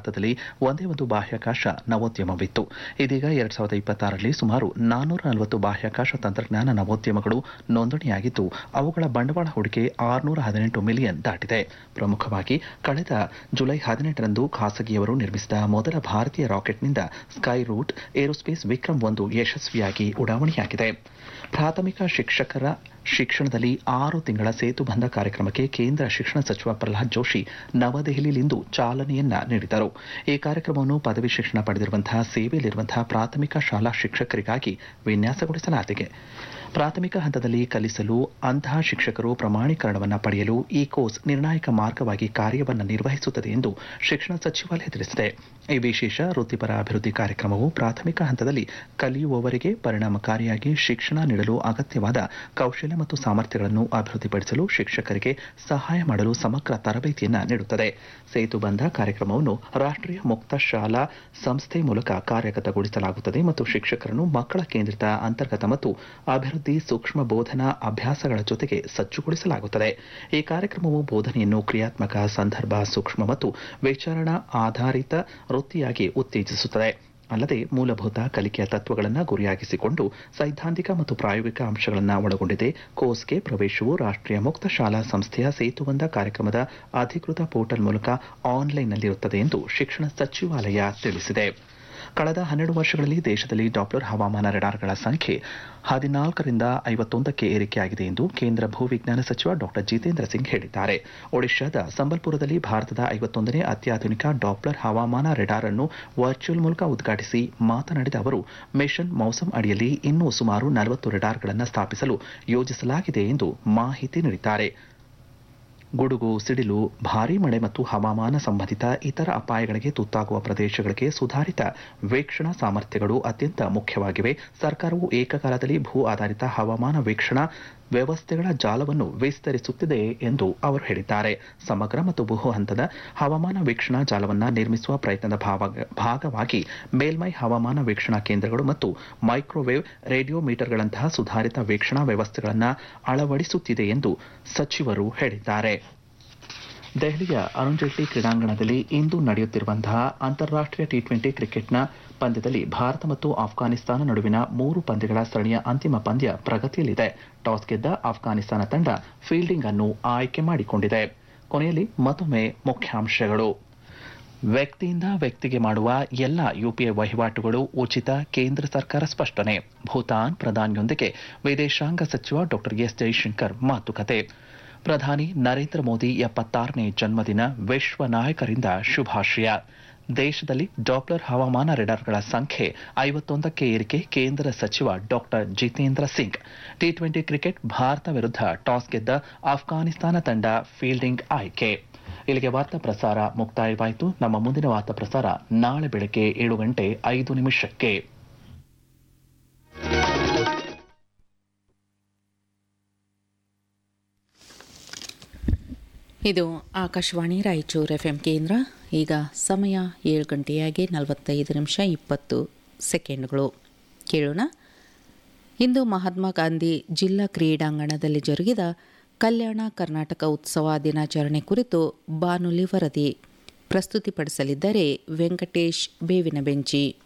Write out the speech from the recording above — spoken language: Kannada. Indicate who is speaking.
Speaker 1: ಭಾರತದಲ್ಲಿ ಒಂದೇ ಒಂದು ಬಾಹ್ಯಾಕಾಶ ನವೋದ್ಯಮವಿತ್ತು ಇದೀಗ ಎರಡ್ ಸಾವಿರದ ಇಪ್ಪತ್ತಾರರಲ್ಲಿ ಸುಮಾರು ನಾನ್ನೂರ ನಲವತ್ತು ಬಾಹ್ಯಾಕಾಶ ತಂತ್ರಜ್ಞಾನ ನವೋದ್ಯಮಗಳು ನೋಂದಣಿಯಾಗಿದ್ದು ಅವುಗಳ ಬಂಡವಾಳ ಹೂಡಿಕೆ ಆರುನೂರ ಹದಿನೆಂಟು ಮಿಲಿಯನ್ ದಾಟಿದೆ ಪ್ರಮುಖವಾಗಿ ಕಳೆದ ಜುಲೈ ಹದಿನೆಂಟರಂದು ಖಾಸಗಿಯವರು ನಿರ್ಮಿಸಿದ ಮೊದಲ ಭಾರತೀಯ ರಾಕೆಟ್ನಿಂದ ಸ್ಕೈ ರೂಟ್ ಏರೋಸ್ಪೇಸ್ ವಿಕ್ರಮ್ ಒಂದು ಯಶಸ್ವಿಯಾಗಿ ಉಡಾವಣೆಯಾಗಿದೆ ಪ್ರಾಥಮಿಕ ಶಿಕ್ಷಕರ ಶಿಕ್ಷಣದಲ್ಲಿ ಆರು ತಿಂಗಳ ಸೇತುಬಂಧ ಕಾರ್ಯಕ್ರಮಕ್ಕೆ ಕೇಂದ್ರ ಶಿಕ್ಷಣ ಸಚಿವ ಪ್ರಹ್ಲಾದ್ ಜೋಶಿ ನವದೆಹಲಿಯಲ್ಲಿಂದು ಚಾಲನೆಯನ್ನ ನೀಡಿದರು ಈ ಕಾರ್ಯಕ್ರಮವನ್ನು ಪದವಿ ಶಿಕ್ಷಣ ಪಡೆದಿರುವಂತಹ ಸೇವೆಯಲ್ಲಿರುವಂತಹ ಪ್ರಾಥಮಿಕ ಶಾಲಾ ಶಿಕ್ಷಕರಿಗಾಗಿ ವಿನ್ಯಾಸಗೊಳಿಸಲಾಗಿದೆ ಪ್ರಾಥಮಿಕ ಹಂತದಲ್ಲಿ ಕಲಿಸಲು ಅಂತಹ ಶಿಕ್ಷಕರು ಪ್ರಮಾಣೀಕರಣವನ್ನು ಪಡೆಯಲು ಈ ಕೋರ್ಸ್ ನಿರ್ಣಾಯಕ ಮಾರ್ಗವಾಗಿ ಕಾರ್ಯವನ್ನು ನಿರ್ವಹಿಸುತ್ತದೆ ಎಂದು ಶಿಕ್ಷಣ ಸಚಿವಾಲಯ ತಿಳಿಸಿದೆ ಈ ವಿಶೇಷ ವೃತ್ತಿಪರ ಅಭಿವೃದ್ಧಿ ಕಾರ್ಯಕ್ರಮವು ಪ್ರಾಥಮಿಕ ಹಂತದಲ್ಲಿ ಕಲಿಯುವವರಿಗೆ ಪರಿಣಾಮಕಾರಿಯಾಗಿ ಶಿಕ್ಷಣ ನೀಡಲು ಅಗತ್ಯವಾದ ಕೌಶಲ್ಯ ಮತ್ತು ಸಾಮರ್ಥ್ಯಗಳನ್ನು ಅಭಿವೃದ್ಧಿಪಡಿಸಲು ಶಿಕ್ಷಕರಿಗೆ ಸಹಾಯ ಮಾಡಲು ಸಮಗ್ರ ತರಬೇತಿಯನ್ನು ನೀಡುತ್ತದೆ ಸೇತುಬಂಧ ಕಾರ್ಯಕ್ರಮವನ್ನು ರಾಷ್ಟ್ರೀಯ ಮುಕ್ತ ಶಾಲಾ ಸಂಸ್ಥೆ ಮೂಲಕ ಕಾರ್ಯಗತಗೊಳಿಸಲಾಗುತ್ತದೆ ಮತ್ತು ಶಿಕ್ಷಕರನ್ನು ಮಕ್ಕಳ ಕೇಂದ್ರಿತ ಅಂತರ್ಗತ ಮತ್ತು ಅಭಿವೃದ್ಧಿ ಸೂಕ್ಷ್ಮ ಬೋಧನಾ ಅಭ್ಯಾಸಗಳ ಜೊತೆಗೆ ಸಜ್ಜುಗೊಳಿಸಲಾಗುತ್ತದೆ ಈ ಕಾರ್ಯಕ್ರಮವು ಬೋಧನೆಯನ್ನು ಕ್ರಿಯಾತ್ಮಕ ಸಂದರ್ಭ ಸೂಕ್ಷ್ಮ ಮತ್ತು ವಿಚಾರಣಾ ಆಧಾರಿತ ವೃತ್ತಿಯಾಗಿ ಉತ್ತೇಜಿಸುತ್ತದೆ ಅಲ್ಲದೆ ಮೂಲಭೂತ ಕಲಿಕೆಯ ತತ್ವಗಳನ್ನು ಗುರಿಯಾಗಿಸಿಕೊಂಡು ಸೈದ್ಧಾಂತಿಕ ಮತ್ತು ಪ್ರಾಯೋಗಿಕ ಅಂಶಗಳನ್ನು ಒಳಗೊಂಡಿದೆ ಕೋರ್ಸ್ಗೆ ಪ್ರವೇಶವು ರಾಷ್ಟ್ರೀಯ ಮುಕ್ತ ಶಾಲಾ ಸಂಸ್ಥೆಯ ಸೇತುಬಂಧ ಕಾರ್ಯಕ್ರಮದ ಅಧಿಕೃತ ಪೋರ್ಟಲ್ ಮೂಲಕ ಆನ್ಲೈನ್ನಲ್ಲಿರುತ್ತದೆ ಎಂದು ಶಿಕ್ಷಣ ಸಚಿವಾಲಯ ತಿಳಿಸಿದೆ ಕಳೆದ ಹನ್ನೆರಡು ವರ್ಷಗಳಲ್ಲಿ ದೇಶದಲ್ಲಿ ಡಾಪ್ಲರ್ ಹವಾಮಾನ ರೆಡಾರ್ಗಳ ಸಂಖ್ಯೆ ಹದಿನಾಲ್ಕರಿಂದ ಐವತ್ತೊಂದಕ್ಕೆ ಏರಿಕೆಯಾಗಿದೆ ಎಂದು ಕೇಂದ್ರ ಭೂವಿಜ್ಞಾನ ಸಚಿವ ಡಾಕ್ಟರ್ ಜಿತೇಂದ್ರ ಸಿಂಗ್ ಹೇಳಿದ್ದಾರೆ ಒಡಿಶಾದ ಸಂಬಲ್ಪುರದಲ್ಲಿ ಭಾರತದ ಐವತ್ತೊಂದನೇ ಅತ್ಯಾಧುನಿಕ ಡಾಪ್ಲರ್ ಹವಾಮಾನ ರೆಡಾರ್ ಅನ್ನು ವರ್ಚುವಲ್ ಮೂಲಕ ಉದ್ಘಾಟಿಸಿ ಮಾತನಾಡಿದ ಅವರು ಮಿಷನ್ ಮೌಸಮ್ ಅಡಿಯಲ್ಲಿ ಇನ್ನೂ ಸುಮಾರು ನಲವತ್ತು ರೆಡಾರ್ಗಳನ್ನು ಸ್ಥಾಪಿಸಲು ಯೋಜಿಸಲಾಗಿದೆ ಎಂದು ಮಾಹಿತಿ ನೀಡಿದ್ದಾರೆ ಗುಡುಗು ಸಿಡಿಲು ಭಾರೀ ಮಳೆ ಮತ್ತು ಹವಾಮಾನ ಸಂಬಂಧಿತ ಇತರ ಅಪಾಯಗಳಿಗೆ ತುತ್ತಾಗುವ ಪ್ರದೇಶಗಳಿಗೆ ಸುಧಾರಿತ ವೀಕ್ಷಣಾ ಸಾಮರ್ಥ್ಯಗಳು ಅತ್ಯಂತ ಮುಖ್ಯವಾಗಿವೆ ಸರ್ಕಾರವು ಏಕಕಾಲದಲ್ಲಿ ಭೂ ಆಧಾರಿತ ಹವಾಮಾನ ವೀಕ್ಷಣಾ ವ್ಯವಸ್ಥೆಗಳ ಜಾಲವನ್ನು ವಿಸ್ತರಿಸುತ್ತಿದೆ ಎಂದು ಅವರು ಹೇಳಿದ್ದಾರೆ ಸಮಗ್ರ ಮತ್ತು ಬಹು ಹಂತದ ಹವಾಮಾನ ವೀಕ್ಷಣಾ ಜಾಲವನ್ನು ನಿರ್ಮಿಸುವ ಪ್ರಯತ್ನದ ಭಾಗವಾಗಿ ಮೇಲ್ಮೈ ಹವಾಮಾನ ವೀಕ್ಷಣಾ ಕೇಂದ್ರಗಳು ಮತ್ತು ಮೈಕ್ರೋವೇವ್ ರೇಡಿಯೋಮೀಟರ್ಗಳಂತಹ ಸುಧಾರಿತ ವೀಕ್ಷಣಾ ವ್ಯವಸ್ಥೆಗಳನ್ನು ಅಳವಡಿಸುತ್ತಿದೆ ಎಂದು ಸಚಿವರು ಹೇಳಿದ್ದಾರೆ ದೆಹಲಿಯ ಅರುಣ್ ಜೇಟ್ಲಿ ಕ್ರೀಡಾಂಗಣದಲ್ಲಿ ಇಂದು ನಡೆಯುತ್ತಿರುವಂತಹ ಅಂತಾರಾಷ್ಟೀಯ ಟಿ ಟ್ವೆಂಟಿ ಕ್ರಿಕೆಟ್ನ ಪಂದ್ಯದಲ್ಲಿ ಭಾರತ ಮತ್ತು ಆಫ್ಘಾನಿಸ್ತಾನ ನಡುವಿನ ಮೂರು ಪಂದ್ಯಗಳ ಸರಣಿಯ ಅಂತಿಮ ಪಂದ್ಯ ಪ್ರಗತಿಯಲ್ಲಿದೆ ಟಾಸ್ ಗೆದ್ದ ಆಫ್ಘಾನಿಸ್ತಾನ ತಂಡ ಫೀಲ್ಡಿಂಗ್ ಅನ್ನು ಆಯ್ಕೆ ಮಾಡಿಕೊಂಡಿದೆ ಕೊನೆಯಲ್ಲಿ ಮತ್ತೊಮ್ಮೆ ಮುಖ್ಯಾಂಶಗಳು ವ್ಯಕ್ತಿಯಿಂದ ವ್ಯಕ್ತಿಗೆ ಮಾಡುವ ಎಲ್ಲ ಯುಪಿಐ ವಹಿವಾಟುಗಳು ಉಚಿತ ಕೇಂದ್ರ ಸರ್ಕಾರ ಸ್ಪಷ್ಟನೆ ಭೂತಾನ್ ಪ್ರಧಾನಿಯೊಂದಿಗೆ ವಿದೇಶಾಂಗ ಸಚಿವ ಡಾಕ್ಟರ್ ಎಸ್ ಜೈಶಂಕರ್ ಮಾತುಕತೆ ಪ್ರಧಾನಿ ನರೇಂದ್ರ ಮೋದಿ ಎಪ್ಪತ್ತಾರನೇ ಜನ್ಮದಿನ ವಿಶ್ವ ನಾಯಕರಿಂದ ಶುಭಾಶಯ ದೇಶದಲ್ಲಿ ಡಾಪ್ಲರ್ ಹವಾಮಾನ ರೆಡಾರ್ಗಳ ಸಂಖ್ಯೆ ಐವತ್ತೊಂದಕ್ಕೆ ಏರಿಕೆ ಕೇಂದ್ರ ಸಚಿವ doctor Jitendra Singh T twenty cricket Bharat ವಿರುದ್ಧ ಟಾಸ್ ಗೆದ್ದ ಆಫ್ಘಾನಿಸ್ತಾನ ತಂಡ ಫೀಲ್ಡಿಂಗ್ ಆಯ್ಕೆ ಇಲ್ಲಿಗೆ ವಾರ್ತಾ ಪ್ರಸಾರ ಮುಕ್ತಾಯವಾಯಿತು ನಮ್ಮ ಮುಂದಿನ ವಾರ್ತಾ ಪ್ರಸಾರ ನಾಳೆ ಬೆಳಗ್ಗೆ ಏಳು ಗಂಟೆ ಐದು ನಿಮಿಷಕ್ಕೆ
Speaker 2: ಇದು ಆಕಾಶವಾಣಿ ರಾಯಚೂರು ಎಫ್ ಎಂ ಕೇಂದ್ರ ಈಗ ಸಮಯ ಏಳು ಗಂಟೆಯಾಗಿ ನಲವತ್ತೈದು ನಿಮಿಷ ಇಪ್ಪತ್ತು ಸೆಕೆಂಡ್ಗಳು ಕೇಳೋಣ ಇಂದು ಮಹಾತ್ಮ ಗಾಂಧಿ ಜಿಲ್ಲಾ ಕ್ರೀಡಾಂಗಣದಲ್ಲಿ ಜರುಗಿದ ಕಲ್ಯಾಣ ಕರ್ನಾಟಕ ಉತ್ಸವ ದಿನಾಚರಣೆ ಕುರಿತು ಬಾನುಲಿ ವರದಿ ಪ್ರಸ್ತುತಿಪಡಿಸಲಿದ್ದಾರೆ ವೆಂಕಟೇಶ್ ಬೇವಿನ ಬೆಂಚಿ